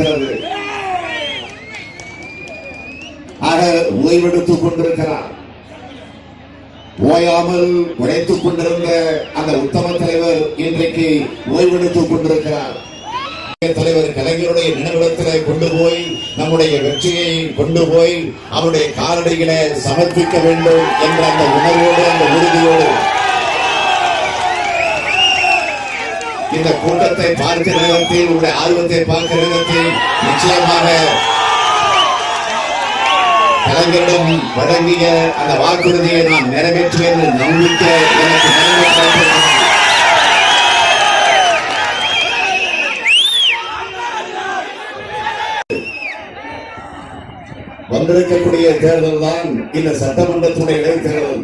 இருக்கிறது ஆக ஓய்வெடுத்துக் கொண்டிருக்கிறார் ஓயாமல் உழைத்துக் கொண்டிருந்த அந்த உத்தம தலைவர் இன்றைக்கு ஓய்வெடுத்துக் கொண்டிருக்கிறார் தலைவர் கலைஞருடைய நினைவிடத்திலே கொண்டு போய் நம்முடைய வெற்றியை கொண்டு போய் அவருடைய காலடிகளை சமர்ப்பிக்க வேண்டும் என்ற அந்த உணர்வோடு அந்த உறுதியோடு இந்த கூட்டத்தை பார்க்கிற விதத்தில் உங்களுடைய ஆர்வத்தை பார்க்கிற விதத்தில் நிச்சயமாக கலைஞரிடம் வழங்கிய அந்த வாக்குறுதியை நான் நிறைவேற்றுவேன் என்ற நம்பிக்கை எனக்கு நிறைவேற்ற வந்திருக்கக்கூடிய தேர்தல் தான் இந்த சட்டமன்றத்துடைய இடைத்தேர்தல்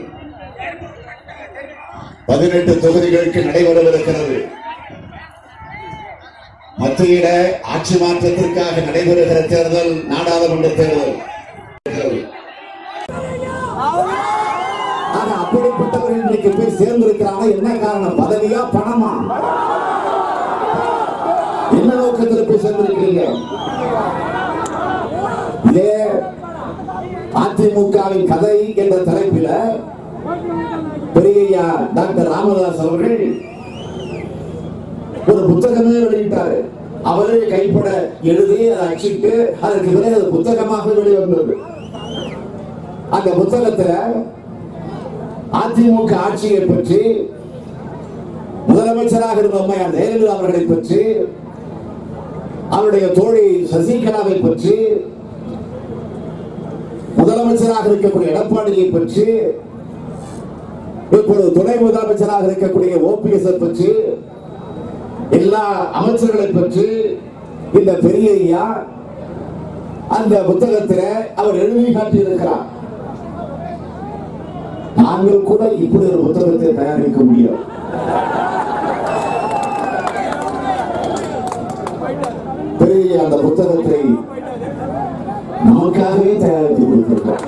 பதினெட்டு தொகுதிகளுக்கு நடைபெறவிருக்கிறது மத்தியில ஆட்சி மாற்றத்திற்காக நடைபெறுகிற தேர்தல் நாடாளுமன்ற தேர்தல் ஆனா அப்படிப்பட்டவர் இன்றைக்கு போய் சேர்ந்திருக்கிறாங்க என்ன காரணம் பதவியா பணமா என்ன நோக்கத்தில் போய் சேர்ந்திருக்கிறீங்க இதே அதிமுகவின் கதை என்ற தலைப்பில பெரியய்யா டாக்டர் ராமதாஸ் அவர்கள் ஒரு புத்தகமே வெளியிட்டாரு அவரே கைப்பட எழுதி அதை அச்சிட்டு அதற்கு பிறகு அது புத்தகமாக வெளிவந்தது அந்த புத்தகத்துல அதிமுக ஆட்சியை பற்றி முதலமைச்சராக இருந்த அம்மையார் ஜெயலலிதா அவர்களை பற்றி அவருடைய தோழி சசிகலாவை பற்றி முதலமைச்சராக இருக்கக்கூடிய எடப்பாடியை பற்றி இப்பொழுது துணை முதலமைச்சராக இருக்கக்கூடிய ஓபிஎஸ் பற்றி எல்லா அமைச்சர்களை பற்றி இந்த பெரிய ஐயா அந்த புத்தகத்தில் அவர் எழுதி காட்டியிருக்கிறார் நாங்கள் கூட இப்படி ஒரு புத்தகத்தை தயாரிக்க முடியும் பெரிய அந்த புத்தகத்தை நமக்காகவே தயாரித்து கொடுத்திருக்கோம்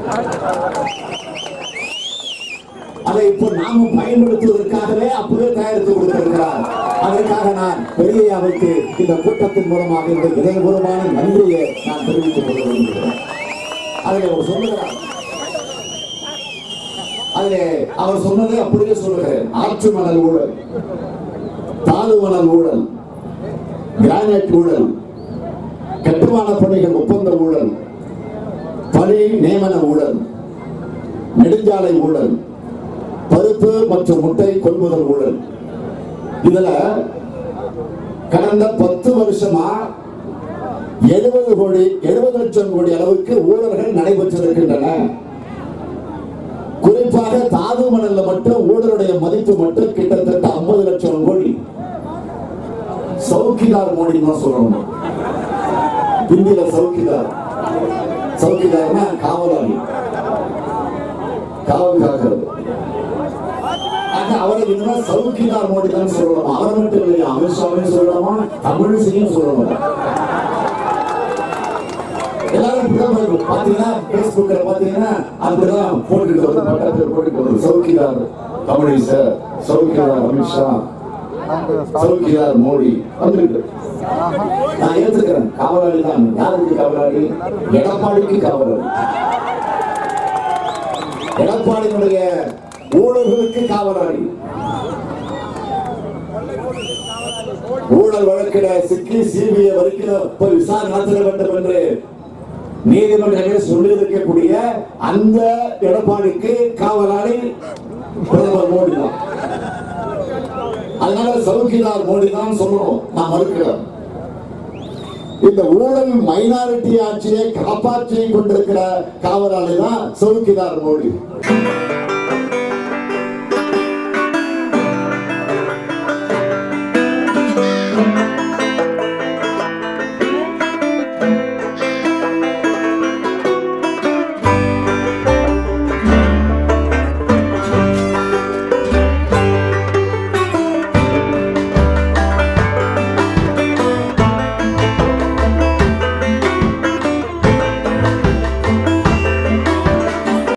அதை இப்போ நாம பயன்படுத்துவதற்காகவே அப்பவே தயாரித்து கொடுத்திருக்கிறார் அதற்காக நான் பெரியய்யாவுக்கு இந்த கூட்டத்தின் மூலமாக இந்த இதயபூர்வமான நன்றியை நான் தெரிவித்துக் கொள்ள விரும்புகிறேன் அதில் அவர் சொல்லுகிறார் அதிலே அவர் சொன்னதை அப்படியே சொல்லுகிறேன் ஆற்று மணல் ஊழல் தாது மணல் ஊழல் கிரானைட் ஊழல் கட்டுமான பணிகள் ஒப்பந்த ஊழல் பணி நியமன ஊழல் நெடுஞ்சாலை ஊழல் பருப்பு மற்றும் முட்டை கொள்முதல் ஊழல் இதுல கடந்த பத்து வருஷமா எழுபது கோடி எழுபது லட்சம் கோடி அளவுக்கு ஊழல்கள் நடைபெற்றிருக்கின்றன குறிப்பாக தாது மணல்ல மட்டும் ஊழலுடைய மதிப்பு மட்டும் கிட்டத்தட்ட ஐம்பது லட்சம் கோடி சௌக்கிதார் மோடி தான் சொல்லணும் இந்தியில சௌக்கிதார் சௌக்கிதார்னா காவலாளி காவல் காக்கிறது ஆக அவரை இனிமே சௌக்கிதார் மோடி தான் சொல்லணும் அவர் மட்டும் இல்லையா அமித்ஷாவே சொல்லலாமா தமிழிசையும் சொல்லணும் எல்லாரும் இப்படிதான் இருக்கும். பாத்தீங்கன்னா Facebookல பாத்தீங்கன்னா அப்படிதான் போட்டுட்டு வருது பக்கத்துல போட்டுட்டு வருது சௌக்கிதார் தமிழிசை சௌக்கிதார் அமித்ஷா சௌக்கிதார் மோடி வந்துருக்கு நான் ஏத்துக்கிறேன் காவலாளி தான் யாருக்கு காவலாளி எடப்பாடிக்கு காவலாளி எடப்பாடியினுடைய ஊழல்களுக்கு காவலாளி ஊழல் வழக்கில சிக்கி சிபிஐ வரைக்கும் போய் விசாரணை நடத்த வேண்டும் என்று நீதிமன்றமே சொல்லியிருக்கக்கூடிய அந்த எடப்பாடிக்கு காவலாளி பிரதமர் மோடி தான் அதனால சௌக்கிதார் மோடி தான் சொல்லணும் நான் மறுக்கிறேன் இந்த ஊழல் மைனாரிட்டி ஆட்சியை காப்பாற்றி கொண்டிருக்கிற காவலாளி தான் சௌக்கிதார் மோடி